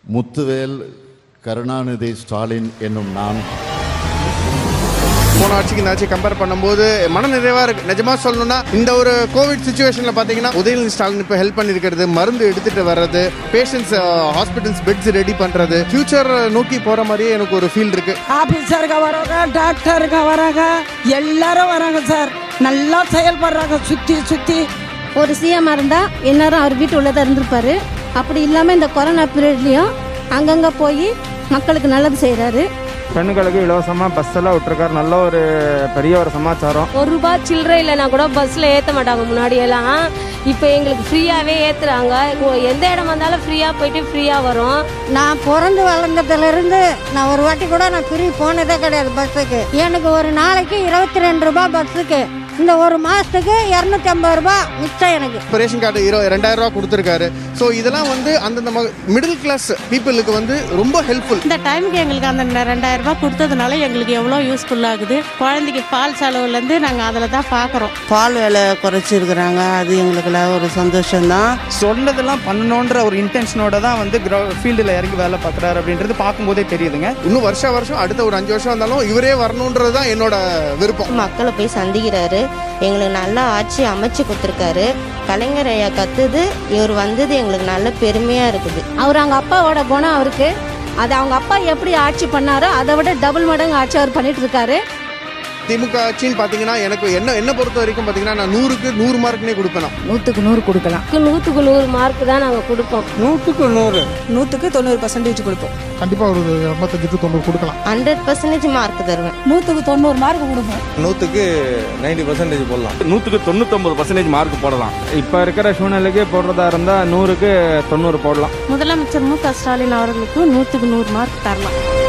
முத்துவேல் கருணாநிதி ஸ்டாலின் என்னும் நான் போன ஆட்சிக்கு இந்த ஆட்சி கம்பேர் பண்ணும்போது மன நிறைவா இருக்கு நிஜமா சொல்லணும்னா இந்த ஒரு கோவிட் சுச்சுவேஷன்ல பாத்தீங்கன்னா உதயநிதி ஸ்டாலின் இப்போ ஹெல்ப் பண்ணிருக்கிறது மருந்து எடுத்துட்டு வர்றது பேஷண்ட்ஸ் ஹாஸ்பிட்டல்ஸ் பெட்ஸ் ரெடி பண்றது ஃபியூச்சர் நோக்கி போற மாதிரியே எனக்கு ஒரு ஃபீல் இருக்கு ஆபீசருங்க வராங்க டாக்டருங்க வராங்க எல்லாரும் வராங்க சார் நல்லா செயல்படுறாங்க சுத்தி சுத்தி ஒரு சிஎம் இருந்தால் எல்லாரும் அவர் வீட்டு உள்ளே தான் இருந்திருப்பாரு அப்படி இல்லாமல் இந்த கொரோனா பீரியட்லேயும் அங்கங்கே போய் மக்களுக்கு நல்லது செய்கிறாரு பெண்களுக்கு இலவசமாக பஸ் எல்லாம் விட்டுருக்காரு நல்ல ஒரு பெரிய ஒரு சமாச்சாரம் ஒரு ரூபாய் சில்லறை இல்லைனா கூட பஸ்ஸில் ஏற்ற மாட்டாங்க முன்னாடி எல்லாம் இப்போ எங்களுக்கு ஃப்ரீயாகவே ஏற்றுறாங்க எந்த இடம் வந்தாலும் ஃப்ரீயாக போயிட்டு ஃப்ரீயாக வரும் நான் பிறந்து வளர்ந்ததுலேருந்து நான் ஒரு வாட்டி கூட நான் ஃப்ரீ போனதே கிடையாது பஸ்ஸுக்கு எனக்கு ஒரு நாளைக்கு இருபத்தி ரெண்டு ரூபாய் பஸ்ஸுக்கு இந்த ஒரு மாதத்துக்கு இரநூத்தி ஐம்பது ரூபாய் மிச்சம் எனக்கு இப்போ ரேஷன் கார்டு இரு ரெண்டாயிரம் ரூபா கொடுத்துருக்காரு ஸோ இதெல்லாம் வந்து அந்தந்த மிடில் கிளாஸ் பீப்புளுக்கு வந்து ரொம்ப ஹெல்ப்ஃபுல் இந்த டைமுக்கு எங்களுக்கு அந்த ரெண்டாயிரம் ரூபாய் கொடுத்ததுனால எங்களுக்கு எவ்வளோ யூஸ்ஃபுல்லாகுது குழந்தைக்கு பால் செலவுலேருந்து நாங்கள் அதில் தான் பார்க்குறோம் பால் விலை குறைச்சிருக்கிறாங்க அது எங்களுக்குலாம் ஒரு சந்தோஷம்தான் சொன்னதெல்லாம் பண்ணணுன்ற ஒரு இன்டென்ஷனோட தான் வந்து ஃபீல்டில் இறங்கி வேலை பார்க்குறாரு அப்படின்றது பார்க்கும்போதே தெரியுதுங்க இன்னும் வருஷ வருஷம் அடுத்த ஒரு அஞ்சு வருஷம் இருந்தாலும் இவரே வரணுன்றது தான் என்னோட விருப்பம் மக்களை போய் சந்திக்கிறாரு எங்களுக்கு நல்ல ஆட்சி அமைச்சு கொடுத்துருக்காரு கலைஞர் ஐயா கத்துது இவர் வந்தது எங்களுக்கு நல்ல பெருமையா இருக்குது அவர் அவங்க அப்பாவோட குணம் அவருக்கு அது அவங்க அப்பா எப்படி ஆட்சி பண்ணாரோ அதை விட டபுள் மடங்கு ஆட்சி அவர் பண்ணிட்டு இருக்காரு திமுக ஆட்சின்னு பார்த்தீங்கன்னா எனக்கு என்ன என்ன பொறுத்த வரைக்கும் பார்த்தீங்கன்னா நான் நூறுக்கு நூறு மார்க்னே கொடுப்பேன் நான். நூற்றுக்கு நூறு கொடுக்கலாம் நூற்றுக்கு நூறு மார்க் தான் நாங்கள் கொடுப்போம் நூற்றுக்கு நூறு நூற்றுக்கு தொண்ணூறு பர்சன்டேஜ் கொடுப்போம் கண்டிப்பா ஒரு எண்பத்தஞ்சுக்கு தொண்ணூறு கொடுக்கலாம் ஹண்ட்ரட் பர்சன்டேஜ் மார்க் தருவேன் நூற்றுக்கு தொண்ணூறு மார்க் கொடுப்போம் நூற்றுக்கு நைன்டி பர்சன்டேஜ் போடலாம் நூற்றுக்கு தொண்ணூத்தொம்பது பர்சன்டேஜ் மார்க் போடலாம் இப்போ இருக்கிற சூழ்நிலைக்கு போடுறதா இருந்தால் நூறுக்கு தொண்ணூறு போடலாம் முதலமைச்சர் மு க ஸ்டாலின் அவர்களுக்கு நூற்றுக்கு நூறு மார்க் தரலாம்